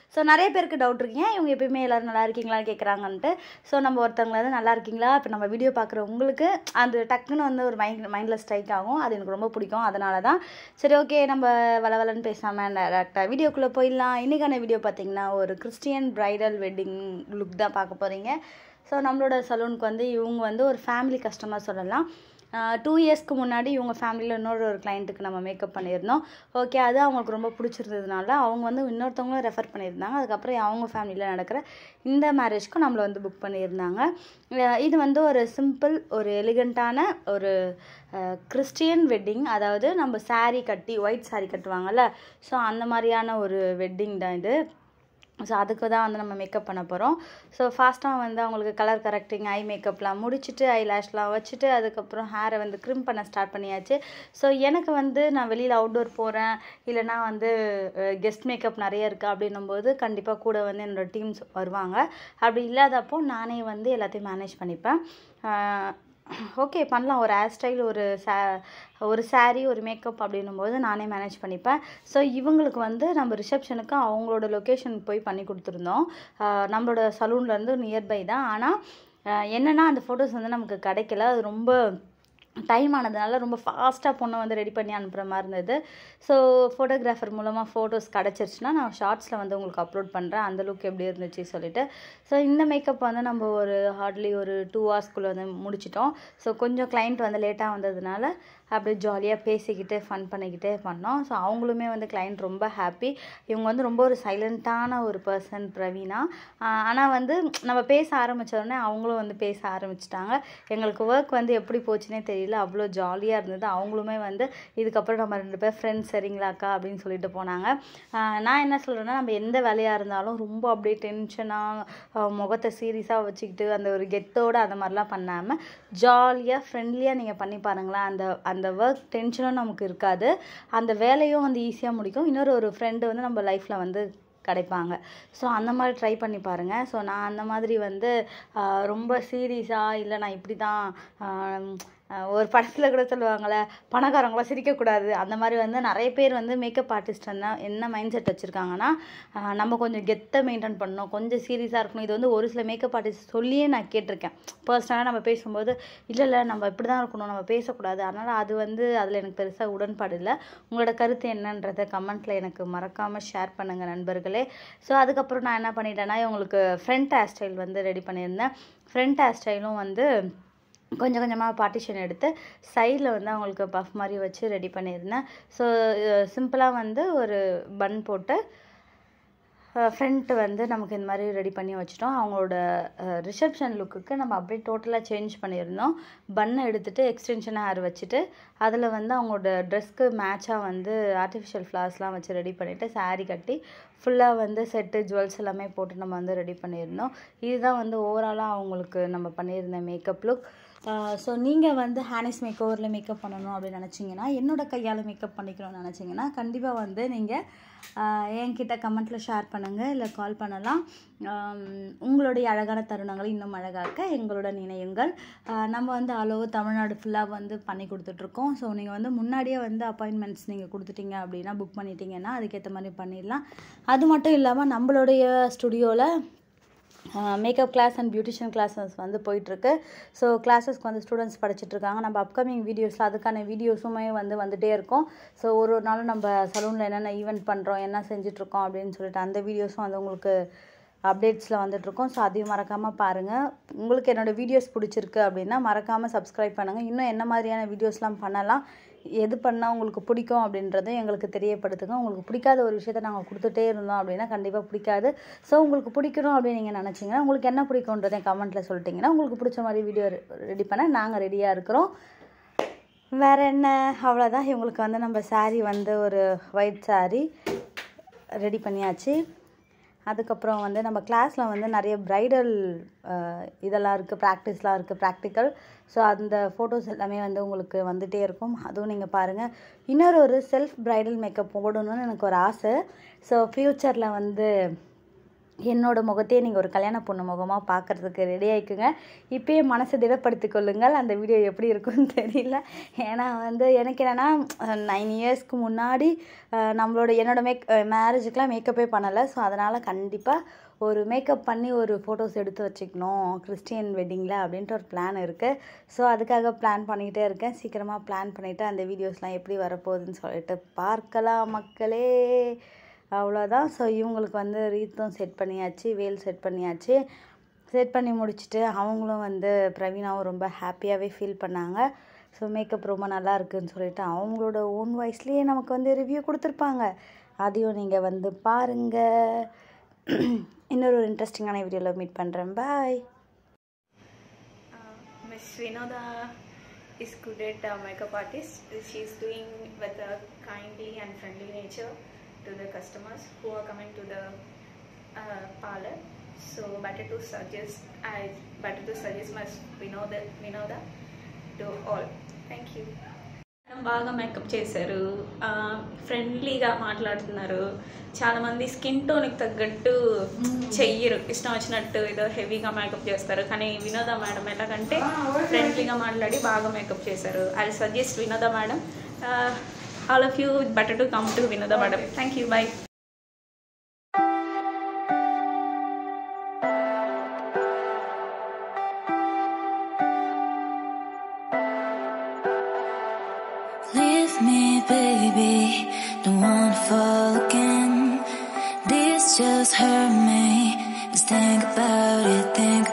So நிறைய பேருக்கு doubt இருக்கீங்க இவங்க எப்பயுமே எல்லோரும் நல்லா இருக்கீங்களான்னு கேட்குறாங்கன்ட்டு ஸோ நம்ம ஒருத்தவங்க வந்து நல்லா இருக்கீங்களா இப்போ நம்ம வீடியோ பார்க்குற உங்களுக்கு அந்த டக்குன்னு வந்து ஒரு மைண்ட் மைண்டில் ஸ்ட்ரைக் ஆகும் அது எனக்கு ரொம்ப பிடிக்கும் அதனால தான் சரி ஓகே நம்ம வளவலன்னு பேசாமல் டேரக்டாக வீடியோக்குள்ளே போயிடலாம் இன்றைக்கான வீடியோ பார்த்தீங்கன்னா ஒரு கிறிஸ்டியன் பிரைடல் வெட்டிங் லுக் தான் பார்க்க போகிறீங்க ஸோ நம்மளோட சலூனுக்கு வந்து இவங்க வந்து ஒரு ஃபேமிலி கஸ்டமர் சொல்லலாம் டூ இயர்ஸ்க்கு முன்னாடி இவங்க ஃபேமிலியில் இன்னொரு ஒரு கிளைண்ட்டுக்கு நம்ம மேக்கப் பண்ணியிருந்தோம் ஓகே அது அவங்களுக்கு ரொம்ப பிடிச்சிருந்ததுனால அவங்க வந்து இன்னொருத்தவங்களும் ரெஃபர் பண்ணியிருந்தாங்க அதுக்கப்புறம் அவங்க ஃபேமிலியில் நடக்கிற இந்த மேரேஜ்க்கும் நம்மளை வந்து புக் பண்ணியிருந்தாங்க அஹ் இது வந்து ஒரு சிம்பிள் ஒரு எலிகண்ட்டான ஒரு கிறிஸ்டியன் வெட்டிங் அதாவது நம்ம saree கட்டி ஒயிட் saree கட்டுவாங்கல்ல ஸோ அந்த மாதிரியான ஒரு வெட்டிங் தான் இது ஸோ அதுக்கு தான் வந்து நம்ம மேக்கப் பண்ண போகிறோம் ஸோ ஃபாஸ்ட்டாக வந்து அவங்களுக்கு கலர் கரெக்டிங் ஐ மேக்கப்லாம் முடிச்சுட்டு ஐ லேஷ்லாம் வச்சுட்டு அதுக்கப்புறம் ஹேரை வந்து க்ரிம் பண்ண ஸ்டார்ட் பண்ணியாச்சு ஸோ எனக்கு வந்து நான் வெளியில் அவுட்டோர் போகிறேன் இல்லைனா வந்து கெஸ்ட் மேக்கப் நிறைய இருக்குது அப்படின்னும் போது கண்டிப்பாக கூட வந்து என்னோடய டீம்ஸ் வருவாங்க அப்படி இல்லாதப்போ நானே வந்து எல்லாத்தையும் மேனேஜ் பண்ணிப்பேன் ஓகே பண்ணலாம் ஒரு ஹேர் ஸ்டைல் ஒரு சா ஒரு saree ஒரு மேக்கப் அப்படின்னும் போது நானே மேனேஜ் பண்ணிப்பேன் ஸோ இவங்களுக்கு வந்து நம்ம ரிசப்ஷனுக்கு அவங்களோட லொக்கேஷன் போய் பண்ணி கொடுத்துருந்தோம் ஆஹ் நம்மளோட சலூன்லேருந்து நியர்பை தான் ஆனால் என்னென்னா அந்த ஃபோட்டோஸ் வந்து நமக்கு கிடைக்கல அது ரொம்ப டைம் ஆனதுனால ரொம்ப ஃபாஸ்ட்டாக பொண்ணை வந்து ரெடி பண்ணி அனுப்புகிற மாதிரி இருந்தது ஸோ ஃபோட்டோகிராஃபர் மூலமாக ஃபோட்டோஸ் கிடச்சிருச்சுன்னா நான் ஷார்ட்ஸில் வந்து உங்களுக்கு அப்லோட் பண்ணுறேன் அந்த லுக் எப்படி இருந்துச்சு சொல்லிட்டு ஸோ இந்த மேக்கப் வந்து நம்ம ஒரு ஹார்ட்லி ஒரு டூ ஹவர்ஸ்க்குள்ளே வந்து முடிச்சிட்டோம் ஸோ கொஞ்சம் கிளைண்ட் வந்து லேட்டாக வந்ததுனால அப்படியே ஜாலியாக பேசிக்கிட்டு ஃபன் பண்ணிக்கிட்டே பண்ணோம் ஸோ அவங்களுமே வந்து கிளைண்ட் ரொம்ப ஹாப்பி இவங்க வந்து ரொம்ப ஒரு சைலண்ட்டான ஒரு பர்சன் பிரவீனா ஆனால் வந்து நம்ம பேச ஆரம்பிச்ச உடனே அவங்களும் வந்து பேச ஆரம்பிச்சிட்டாங்க எங்களுக்கு ஒர்க் வந்து எப்படி போச்சுன்னே தெரியல அவ்வளோ ஜாலியாக இருந்தது அவங்களுமே வந்து இதுக்கப்புறம் நம்ம ரெண்டு பேர் ஃப்ரெண்ட்ஸ் சரிங்களாக்கா அப்படின்னு சொல்லிட்டு போனாங்க ஆஹ் நான் என்ன சொல்கிறேன்னா நம்ம எந்த வேலையாக இருந்தாலும் ரொம்ப அப்படியே டென்ஷனாக முகத்தை சீரியஸாக வச்சுக்கிட்டு அந்த ஒரு கெத்தோடு அந்த மாதிரிலாம் பண்ணாமல் ஜாலியாக ஃப்ரெண்ட்லியாக நீங்கள் பண்ணி பாருங்களேன் அந்த அந்த ஒர்க் டென்ஷனும் நமக்கு இருக்காது அந்த வேலையும் வந்து ஈஸியாக முடிக்கும் இன்னொரு ஒரு ஃப்ரெண்டு வந்து நம்ம லைஃப்பில் வந்து கிடைப்பாங்க ஸோ அந்த மாதிரி ட்ரை பண்ணி பாருங்கள் ஸோ நான் அந்த மாதிரி வந்து ஆஹ் ரொம்ப சீரியஸாக இல்லை நான் இப்படி தான் ஆஹ் ஒரு படத்தில் கூட சொல்லுவாங்கள்ல பணக்காரங்களாம் சிரிக்கக்கூடாது அந்த மாதிரி வந்து நிறைய பேர் வந்து மேக்கப் ஆர்டிஸ்ட் வந்து என்ன மைண்ட் செட் வச்சுருக்காங்கன்னா ஆஹ் நம்ம கொஞ்சம் கெத்தை மெயின்டைன் பண்ணணும் கொஞ்சம் சீரியஸாக இருக்கணும் இது வந்து ஒரு சில மேக்கப் ஆர்டிஸ்ட் சொல்லியே நான் கேட்டிருக்கேன் பர்சனலாக நம்ம பேசும்போது இல்லை இல்லை நம்ம இப்படி தான் இருக்கணும் நம்ம பேசக்கூடாது அதனால் அது வந்து அதில் எனக்கு பெருசாக உடன்பாடு இல்லை உங்களோட கருத்து என்னன்றதை கமெண்ட்டில் எனக்கு மறக்காமல் ஷேர் பண்ணுங்கள் நண்பர்களே ஸோ அதுக்கப்புறம் நான் என்ன பண்ணிட்டேன்னா இவங்களுக்கு ஃப்ரண்ட் ஹேர் ஸ்டைல் வந்து ரெடி பண்ணியிருந்தேன் ஃப்ரண்ட் ஹேர் ஸ்டைலும் வந்து கொஞ்சம் கொஞ்சமாக பார்ட்டிஷன் எடுத்து சைடில் வந்து அவங்களுக்கு பஃப் மாதிரி வச்சு ரெடி பண்ணியிருந்தேன் ஸோ சிம்பிளாக வந்து ஒரு பன் போட்டு ஃப்ரண்ட்டு வந்து நமக்கு இந்த மாதிரி ரெடி பண்ணி வச்சிட்டோம் அவங்களோட ரிசப்ஷன் லுக்குக்கு நம்ம அப்படியே டோட்டலாக சேஞ்ச் பண்ணியிருந்தோம் பன்னை எடுத்துகிட்டு எக்ஸ்டென்ஷன் ஹேர் வச்சுட்டு அதில் வந்து அவங்களோட ட்ரெஸ்க்கு மேட்சாக வந்து ஆர்டிஃபிஷியல் ஃப்ளார்ஸ்லாம் வச்சு ரெடி பண்ணிவிட்டு saree கட்டி ஃபுல்லாக வந்து செட்டு ஜுவல்ஸ் எல்லாமே போட்டு நம்ம வந்து ரெடி பண்ணியிருந்தோம் இதுதான் வந்து ஓவராலாக அவங்களுக்கு நம்ம பண்ணியிருந்த மேக்கப் லுக் ஸோ நீங்கள் வந்து ஹேனிஸ் மேக் ஓவரில் மேக்கப் பண்ணணும் அப்படின்னு நினச்சிங்கன்னா என்னோட கையால் மேக்கப் பண்ணிக்கணும்னு நினச்சிங்கன்னா கண்டிப்பாக வந்து நீங்கள் என்கிட்ட கமெண்ட்டில் ஷேர் பண்ணுங்கள் இல்லை கால் பண்ணலாம் ஆம், உங்களுடைய அழகான தருணங்களை இன்னும் அழகாக்க எங்களுடன் இணையுங்கள் ஆஹ் நம்ம வந்து ஆல் ஓவர் தமிழ்நாடு ஃபுல்லாக வந்து பண்ணி கொடுத்துட்ருக்கோம் ஸோ நீங்கள் வந்து முன்னாடியே வந்து அப்பாயின்மெண்ட்ஸ் நீங்கள் கொடுத்துட்டீங்க அப்படின்னா புக் பண்ணிட்டீங்கன்னா அதுக்கேற்ற மாதிரி பண்ணிடலாம் அது மட்டும் இல்லாமல் நம்மளுடைய ஸ்டுடியோவில் makeup class and beautician classes வந்து போயிட்டுருக்கு ஸோ கிளாஸஸ்க்கு வந்து ஸ்டூடெண்ட்ஸ் படிச்சுட்டு இருக்காங்க நம்ம அப்கமிங் வீடியோஸில் அதுக்கான வீடியோஸுமே வந்து வந்துகிட்டே இருக்கும் ஸோ ஒரு ஒரு நாளும் நம்ம சலூனில் என்னென்ன ஈவெண்ட் பண்ணுறோம் என்ன செஞ்சிட்ருக்கோம் அப்படின்னு சொல்லிட்டு அந்த வீடியோஸும் வந்து உங்களுக்கு அப்டேட்ஸில் வந்துட்ருக்கோம் ஸோ அதையும் மறக்காமல் பாருங்கள் உங்களுக்கு என்னோடய வீடியோஸ் பிடிச்சிருக்கு அப்படின்னா மறக்காமல் சப்ஸ்கிரைப் பண்ணுங்கள் இன்னும் என்ன மாதிரியான வீடியோஸ்லாம் பண்ணலாம் எது பண்ணால் உங்களுக்கு பிடிக்கும் அப்படின்றதும் எங்களுக்கு தெரியப்படுத்துங்க உங்களுக்கு பிடிக்காத ஒரு விஷயத்த நாங்கள் கொடுத்துட்டே இருந்தோம் அப்படின்னா கண்டிப்பாக பிடிக்காது ஸோ உங்களுக்கு பிடிக்கணும் அப்படின்னு நீங்கள் நினச்சிங்கன்னா உங்களுக்கு என்ன பிடிக்குன்றதை கமெண்ட்டில் சொல்லிட்டீங்கன்னா உங்களுக்கு பிடிச்ச மாதிரி வீடியோ ரெடி பண்ண நாங்கள் ரெடியாக இருக்கிறோம் வேறு என்ன அவ்வளோதான் இவங்களுக்கு வந்து நம்ம saree வந்து ஒரு ஒயிட் saree ரெடி பண்ணியாச்சு அதுக்கப்புறம் வந்து நம்ம கிளாஸில் வந்து நிறைய ப்ரைடல் இதெல்லாம் இருக்குது ப்ராக்டிஸ்லாம் இருக்குது ப்ராக்டிக்கல் ஸோ அந்த ஃபோட்டோஸ் எல்லாமே வந்து உங்களுக்கு வந்துகிட்டே இருக்கும் அதுவும் நீங்கள் பாருங்கள் இன்னொரு ஒரு செல்ஃப் ப்ரைடல் மேக்கப் போடணும்னு எனக்கு ஒரு ஆசை ஸோ ஃப்யூச்சரில் வந்து என்னோட முகத்தையே நீங்கள் ஒரு கல்யாண பொண்ணு முகமாக பார்க்குறதுக்கு ரெடி ஆகிக்குங்க இப்பயே மனசை திடப்படுத்திக் கொள்ளுங்கள் அந்த வீடியோ எப்படி இருக்கும்னு தெரியல ஏன்னா வந்து எனக்கு என்னென்னா நைன் இயர்ஸ்க்கு முன்னாடி அஹ், நம்மளோட என்னோட மேக் மேரேஜுக்கெலாம் மேக்கப்பே பண்ணலை ஸோ அதனால் கண்டிப்பாக ஒரு மேக்கப் பண்ணி ஒரு ஃபோட்டோஸ் எடுத்து வச்சுக்கணும் கிறிஸ்டியன் வெட்டிங்கில் அப்படின்ட்டு ஒரு பிளான் இருக்குது ஸோ அதுக்காக பிளான் பண்ணிக்கிட்டே இருக்கேன் சீக்கிரமாக பிளான் பண்ணிவிட்டு அந்த வீடியோஸ்லாம் எப்படி வரப்போகுதுன்னு சொல்லிட்டு பார்க்கலாம் மக்களே அவ்வளோதான் ஸோ இவங்களுக்கு வந்து ரீத்தும் செட் பண்ணியாச்சு வேல் செட் பண்ணியாச்சு செட் பண்ணி முடிச்சுட்டு அவங்களும் வந்து பிரவீனாவும் ரொம்ப ஹாப்பியாகவே ஃபீல் பண்ணாங்க ஸோ மேக்கப் ரொம்ப நல்லா இருக்குன்னு சொல்லிட்டு அவங்களோட ஓன் வாய்ஸ்லேயே நமக்கு வந்து ரிவ்யூ கொடுத்துருப்பாங்க அதையும் நீங்கள் வந்து பாருங்கள் இன்னொரு ஒரு இன்ட்ரெஸ்டிங்கான வீடியோவில் மீட் பண்ணுறேன் bye Uh, Miss Vinoda is good at uh, makeup artist. She is doing with a kindly and friendly nature to the customers who are coming to the uh, parlor. So better to suggest, I better to suggest Miss Vinoda, Vinoda to all. Thank you. బాగా makeup చేశారు ఫ్రెండ్లీగా మాట్లాడుతున్నారు చాలా మంది skin టోన్కి తగ్గట్టు చెయ్యరు ఇష్టం వచ్చినట్టు ఏదో హెవీగా మేకప్ చేస్తారు కానీ వినోద మేడం ఎలాగంటే ఫ్రెండ్లీగా మాట్లాడి బాగా మేకప్ చేశారు I suggest Vinoda madam all of you better to come to Vinoda madam thank you bye Leave me, baby. Don't wanna fall again. This just hurt me. Just think about it, think